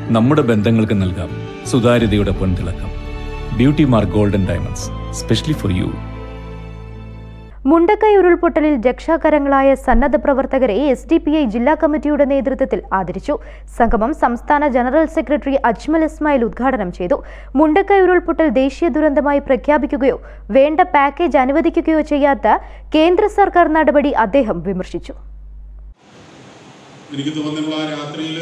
നമ്മുടെ ബന്ധങ്ങൾക്ക് നൽകാം സുതാര്യതയുടെ പൊൻതിളക്കം beauty mark golden diamonds specially for you Mundakkai ഉരുൾപൊട്ടലിൽ രക്ഷാകരങ്ങളായ സന്നദ്ധ പ്രവർത്തകരെ എസ് ഡി പി ഐ ജില്ലാ കമ്മിറ്റിയുടെ നേതൃത്വത്തിൽ ആദരിച്ചു സംഗമം സംസ്ഥാന ജനറൽ സെക്രട്ടറി അജ്മൽ ഇസ്മായിൽ ഉദ്ഘാടനം ചെയ്തു മുണ്ടക്കൈ ഉരുൾപൊട്ടൽ ദേശീയ ദുരന്തമായി പ്രഖ്യാപിക്കുകയോ വേണ്ട പാക്കേജ് അനുവദിക്കുകയോ ചെയ്യാത്ത കേന്ദ്ര സർക്കാർ നടപടി അദ്ദേഹം വിമർശിച്ചു എനിക്ക് തോന്നുന്നു ആ രാത്രിയിൽ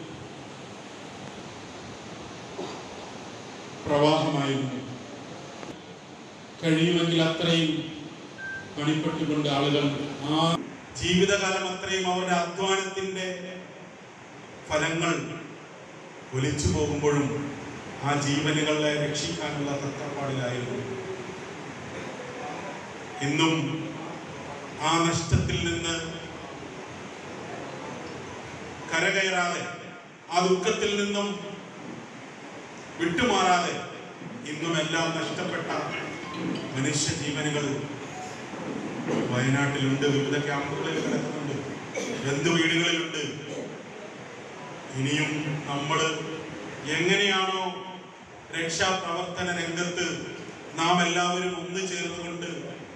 പ്രവാഹമായിരുന്നു കഴിയുമെങ്കിൽ അത്രയും പണിപ്പെട്ടുകൊണ്ട് ആളുകൾ ആ ജീവിതകാലം അത്രയും അവരുടെ അധ്വാനത്തിന്റെ ഫലങ്ങൾ ഒലിച്ചു പോകുമ്പോഴും ആ ജീവനുകളെ രക്ഷിക്കാനുള്ള തത്രപ്പാടിലായിരുന്നു ഇന്നും ആ നഷ്ടത്തിൽ നിന്ന് കരകയറാതെ ആ ദുഃഖത്തിൽ നിന്നും വിട്ടുമാറാതെ ഇന്നും എല്ലാം നഷ്ടപ്പെട്ട മനുഷ്യ ജീവനുകൾ വയനാട്ടിലുണ്ട് വിവിധ ക്യാമ്പുകളിൽ കിടക്കുന്നുണ്ട് ബന്ധു വീടുകളിലുണ്ട് ഇനിയും നമ്മൾ എങ്ങനെയാണോ രക്ഷാപ്രവർത്തന രംഗത്ത് നാം എല്ലാവരും ഒന്നു ചേർന്നുകൊണ്ട്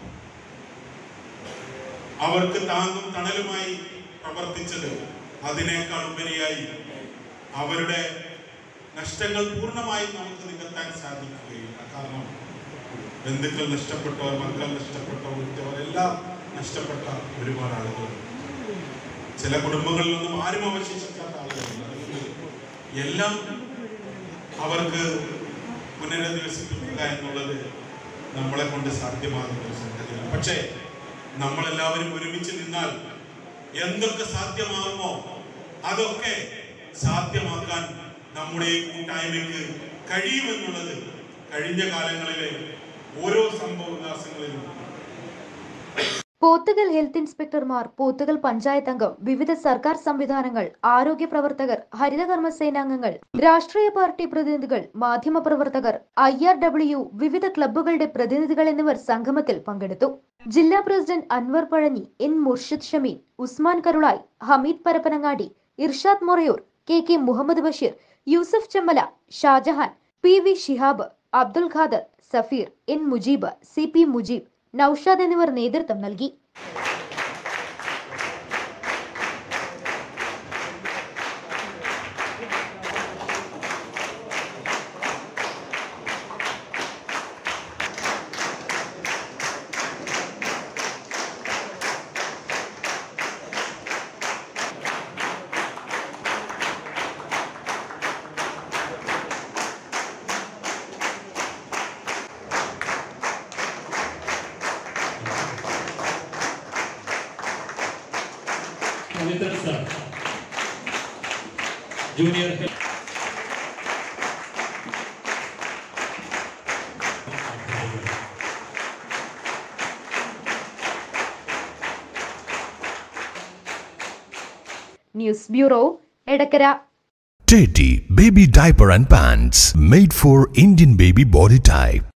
അവർക്ക് താങ്ങും തണലുമായി പ്രവർത്തിച്ചത് അതിനേക്കാൾ ഉപരിയായി അവരുടെ നഷ്ടങ്ങൾ പൂർണ്ണമായും നമുക്ക് നികത്താൻ സാധിക്കുകയില്ല കാരണം ബന്ധുക്കൾ നഷ്ടപ്പെട്ടവർ മക്കൾ നഷ്ടപ്പെട്ടവർ ഉറ്റവർ എല്ലാം നഷ്ടപ്പെട്ട ഒരുപാട് ആളുകൾ ചില കുടുംബങ്ങളിലൊന്നും ആരും അവശേഷിക്കാത്ത ആളുകളുണ്ട് അതുകൊണ്ട് എല്ലാം അവർക്ക് പുനരധിവസിപ്പിക്കുക എന്നുള്ളത് നമ്മളെ കൊണ്ട് സാധ്യമാകുന്ന ഒരു സംഗതിയാണ് പക്ഷേ നമ്മളെല്ലാവരും ഒരുമിച്ച് നിന്നാൽ എന്തൊക്കെ സാധ്യമാകുമോ അതൊക്കെ സാധ്യമാക്കാൻ നമ്മുടെ ഈ കൂട്ടായ്മയ്ക്ക് കഴിയുമെന്നുള്ളത് കഴിഞ്ഞ കാലങ്ങളിലെ ഓരോ സംഭവ വികാസങ്ങളിലും പോത്തുകൽ ഹെൽത്ത് ഇൻസ്പെക്ടർമാർ പോത്തുകൽ പഞ്ചായത്ത് അംഗം വിവിധ സർക്കാർ സംവിധാനങ്ങൾ ആരോഗ്യ പ്രവർത്തകർ ഹരിതകർമ്മ സേനാംഗങ്ങൾ രാഷ്ട്രീയ പാർട്ടി പ്രതിനിധികൾ മാധ്യമപ്രവർത്തകർ ഐ ആർ ഡബ്ല്യു വിവിധ ക്ലബ്ബുകളുടെ പ്രതിനിധികൾ എന്നിവർ സംഗമത്തിൽ പങ്കെടുത്തു ജില്ലാ president Anvar Pazhanji N Murshid Shameen Usman Karulai Hameed Parappanangadi Irshad Morayur K K Muhammad Basheer Yusuf Chemmala Shahjahan P V Shihab Abdul Khader Safeer N Mujeeb C P Mujeeb Noushad എന്നിവർ നേതൃത്വം നൽകി Pavithran sir junior health news bureau Edakkara Teddy Baby Diaper and Pants made for Indian baby body type.